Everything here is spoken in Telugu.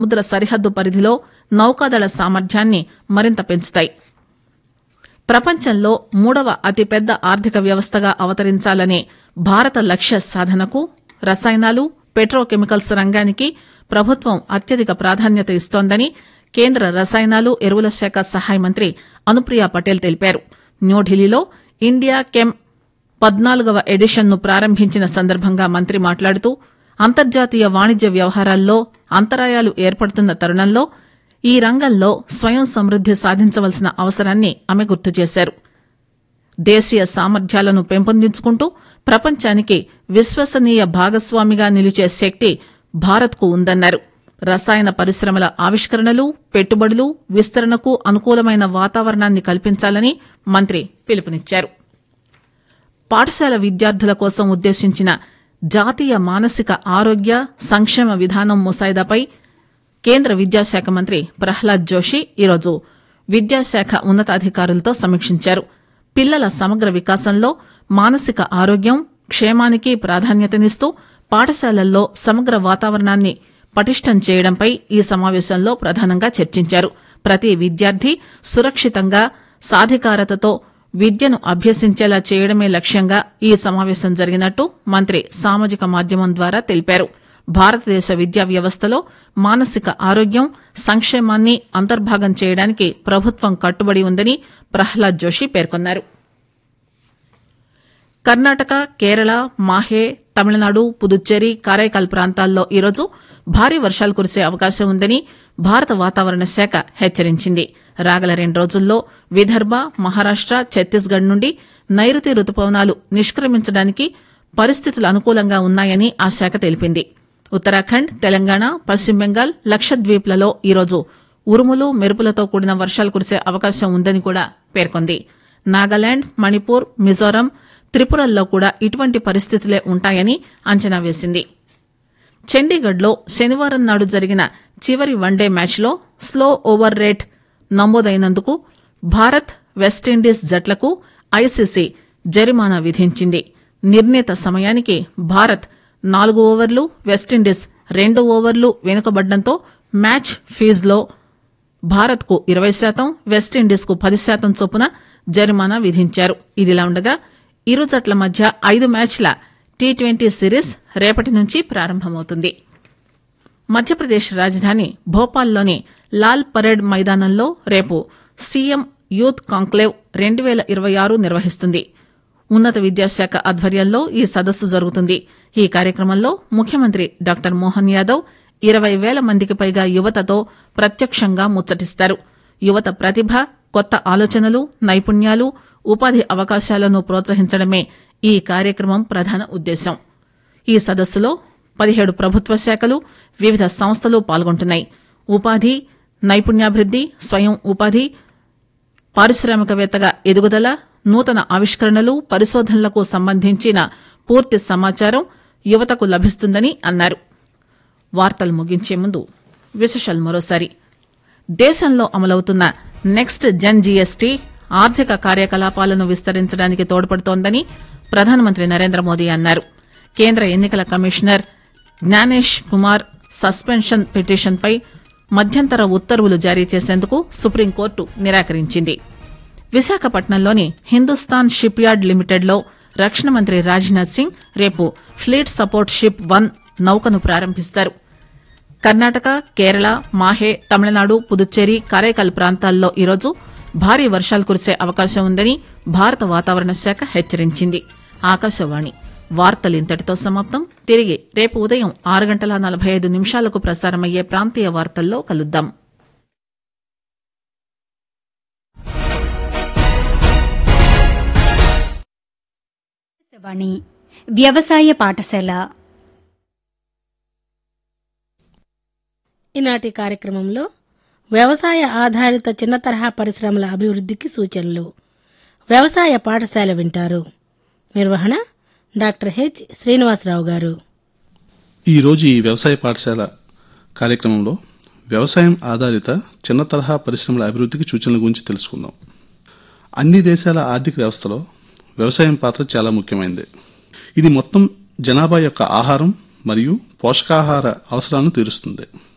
సముద్ర సరిహద్దు పరిధిలో నౌకాదళ సామర్థ్యాన్ని మరింత పెంచుతాయి ప్రపంచంలో మూడవ అతిపెద్ద ఆర్థిక వ్యవస్థగా అవతరించాలనే భారత లక్ష్య సాధనకు రసాయనాలు పెట్రోకెమికల్స్ రంగానికి ప్రభుత్వం అత్యధిక ప్రాధాన్యత ఇస్తోందని కేంద్ర రసాయనాలు ఎరువుల శాఖ సహాయ మంత్రి అనుప్రియ పటేల్ తెలిపారు న్యూఢిల్లీలో ఇండియా కెమ్ పద్నాలుగవ ఎడిషన్ను ప్రారంభించిన సందర్భంగా మంత్రి మాట్లాడుతూ అంతర్జాతీయ వాణిజ్య వ్యవహారాల్లో అంతరాయాలు ఏర్పడుతున్న తరుణంలో ఈ రంగంలో స్వయం సమృద్ది సాధించవలసిన అవసరాన్ని ఆమె గుర్తు చేశారు దేశీయ సామర్థ్యాలను పెంపొందించుకుంటూ ప్రపంచానికి విశ్వసనీయ భాగస్వామిగా నిలిచే శక్తి భారత్కు ఉందన్నారు రసాయన పరిశ్రమల ఆవిష్కరణలు పెట్టుబడులు విస్తరణకు అనుకూలమైన వాతావరణాన్ని కల్పించాలని మంత్రి పిలుపునిచ్చారు పాఠశాల విద్యార్థుల కోసం ఉద్దేశించిన జాతీయ మానసిక ఆరోగ్య సంక్షేమ విధానం ముసాయిదాపై కేంద్ర విద్యాశాఖ మంత్రి ప్రహ్లాద్ జోషి ఈరోజు విద్యాశాఖ ఉన్నతాధికారులతో సమీక్షించారు పిల్లల సమగ్ర వికాసంలో మానసిక ఆరోగ్యం క్షేమానికి ప్రాధాన్యతనిస్తూ పాఠశాలల్లో సమగ్ర వాతావరణాన్ని పటిష్టం చేయడంపై ఈ సమావేశంలో ప్రధానంగా చర్చించారు ప్రతి విద్యార్థి సురక్షితంగా సాధికారతతో విద్యను అభ్యసించేలా చేయడమే లక్ష్యంగా ఈ సమావేశం జరిగినట్టు మంత్రి సామాజిక మాధ్యమం ద్వారా తెలిపారు భారతదేశ విద్యా వ్యవస్థలో మానసిక ఆరోగ్యం సంక్షేమాన్ని అంతర్భాగం చేయడానికి ప్రభుత్వం కట్టుబడి ఉందని ప్రహ్లాద్ జోషి పేర్కొన్నారు కర్ణాటక కేరళ మాహే తమిళనాడు పుదుచ్చేరి కారైకాల్ ప్రాంతాల్లో ఈరోజు భారీ వర్షాలు కురిసే అవకాశం ఉందని భారత వాతావరణ శాఖ హెచ్చరించింది రాగల రెండు రోజుల్లో విదర్భ మహారాష్ట ఛత్తీస్గఢ్ నుండి నైరుతి రుతుపవనాలు నిష్క్రమించడానికి పరిస్థితులు అనుకూలంగా ఉన్నాయని ఆ శాఖ తెలిపింది ఉత్తరాఖండ్ తెలంగాణ పశ్చిమ బెంగాల్ లక్షద్వీప్లలో ఈరోజు ఉరుములు మెరుపులతో కూడిన వర్షాలు కురిసే అవకాశం ఉందని కూడా పేర్కొంది నాగాలాండ్ మణిపూర్ మిజోరాం త్రిపురల్లో కూడా ఇటువంటి పరిస్థితులే ఉంటాయని అంచనా వేసింది చండీగఢ్లో శనివారం నాడు జరిగిన చివరి వన్డే మ్యాచ్లో స్లో ఓవర్ రేట్ నమోదైనందుకు భారత్ వెస్టిండీస్ జట్లకు ఐసీసీ జరిమానా విధించింది నిర్ణీత సమయానికి భారత్ నాలుగు ఓవర్లు వెస్టిండీస్ రెండు ఓవర్లు వెనుకబడ్డంతో మ్యాచ్ ఫీజులో భారత్కు ఇరవై శాతం వెస్టిండీస్కు పది శాతం చొప్పున జరిమానా విధించారు ఇదిలా ఉండగా ఇరు జట్ల మధ్య ఐదు మ్యాచ్ల టీ ట్వంటీ సిరీస్ రేపటి నుంచి ప్రారంభమవుతుంది మధ్యప్రదేశ్ రాజధాని భోపాల్లోని లాల్ పరేడ్ మైదానంలో రేపు సీఎం యూత్ కాంక్లేవ్ రెండు పేల ఇరవై ఆరు నిర్వహిస్తుంది ఉన్నత విద్యాశాఖ ఆధ్వర్యంలో ఈ సదస్సు జరుగుతుంది ఈ కార్యక్రమంలో ముఖ్యమంత్రి డాక్టర్ మోహన్ యాదవ్ ఇరవై పేల మందికి పైగా యువతతో ప్రత్యక్షంగా ముచ్చటిస్తారు యువత ప్రతిభ కొత్త ఆలోచనలు నైపుణ్యాలు ఉపాధి అవకాశాలను ప్రోత్సహించడమే ఈ కార్యక్రమం ప్రధాన ఉద్దేశం ఈ సదస్సులో పదిహేడు ప్రభుత్వ శాఖలు వివిధ సంస్థలు పాల్గొంటున్నాయి ఉపాధి నైపుణ్యాభివృద్ది స్వయం ఉపాధి పారిశ్రామికవేత్తగా ఎదుగుదల నూతన ఆవిష్కరణలు పరిశోధనలకు సంబంధించిన పూర్తి సమాచారం యువతకు లభిస్తుందని అన్నారు వార్తలు ముగించే ముందు విశేషాలు మరోసారి దేశంలో అమలవుతున్న నెక్స్ట్ జన్ జీఎస్టీ ఆర్థిక కార్యకలాపాలను విస్తరించడానికి తోడ్పడుతోందని ప్రధానమంత్రి నరేంద్ర మోదీ అన్నారు కేంద్ర ఎన్నికల కమిషనర్ జ్ఞానేష్ కుమార్ సస్పెన్షన్ పిటిషన్పై మధ్యంతర ఉత్తర్వులు జారీ చేసేందుకు సుప్రీంకోర్టు నిరాకరించింది విశాఖపట్నంలోని హిందుస్థాన్ షిప్ యార్డ్ లిమిటెడ్లో రక్షణ మంత్రి రాజ్నాథ్ సింగ్ రేపు ఫ్లీట్ సపోర్ట్ షిప్ వన్ నౌకను ప్రారంభిస్తారు కర్ణాటక కేరళ మాహే తమిళనాడు పుదుచ్చేరి కరైకల్ ప్రాంతాల్లో ఈరోజు భారీ వర్షాలు కురిసే అవకాశం ఉందని భారత వాతావరణ శాఖ హెచ్చరించింది ఆకాశవాణి వార్తలు ఇంతటితో సమాప్తం తిరిగి రేపు ఉదయం ఆరు గంటల నలభై ఐదు నిమిషాలకు ప్రసారమయ్యే ప్రాంతీయ వార్తల్లో కలుద్దాం వాణి వ్యవసాయ పాఠశాల ఈనాటి కార్యక్రమంలో వ్యవసాయ ఆధారిత చిన్న తరహా పరిశ్రమల అభివృద్ధికి సూచనలు వ్యవసాయ పాఠశాల వింటారు నిర్వహణ డాక్టర్ హెచ్ శ్రీనివాసరావు గారు ఈరోజు ఈ వ్యవసాయ పాఠశాల కార్యక్రమంలో వ్యవసాయం ఆధారిత చిన్న తరహా పరిశ్రమల అభివృద్ధికి సూచనల గురించి తెలుసుకుందాం అన్ని దేశాల ఆర్థిక వ్యవస్థలో వ్యవసాయం పాత్ర చాలా ముఖ్యమైనది ఇది మొత్తం జనాభా యొక్క ఆహారం మరియు పోషకాహార అవసరాలను తీరుస్తుంది